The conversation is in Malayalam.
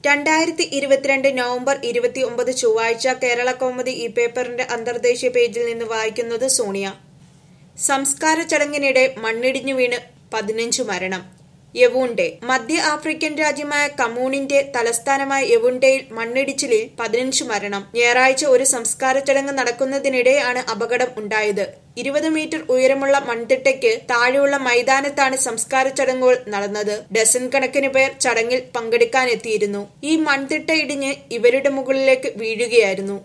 രണ്ടായിരത്തി ഇരുപത്തിരണ്ട് നവംബർ ഇരുപത്തി ഒമ്പത് ചൊവ്വാഴ്ച കേരള കൗമുദി ഈ പേപ്പറിന്റെ അന്തർദേശീയ പേജിൽ നിന്ന് വായിക്കുന്നത് സോണിയ സംസ്കാര ചടങ്ങിനിടെ മണ്ണിടിഞ്ഞു വീണ് പതിനഞ്ചു മരണം യവൂണ്ടെ മധ്യ ആഫ്രിക്കൻ രാജ്യമായ കമൂണിന്റെ തലസ്ഥാനമായ യവുണ്ടയിൽ മണ്ണിടിച്ചിലിൽ പതിനഞ്ചു മരണം ഞായറാഴ്ച ഒരു സംസ്കാര ചടങ്ങ് നടക്കുന്നതിനിടെയാണ് അപകടം ഉണ്ടായത് ഇരുപത് മീറ്റർ ഉയരമുള്ള മൺതിട്ടയ്ക്ക് താഴെയുള്ള മൈതാനത്താണ് സംസ്കാര ചടങ്ങുകൾ നടന്നത് ഡസൻ കണക്കിന് പേർ ചടങ്ങിൽ പങ്കെടുക്കാനെത്തിയിരുന്നു ഈ മൺതിട്ട ഇടിഞ്ഞ് ഇവരുടെ മുകളിലേക്ക് വീഴുകയായിരുന്നു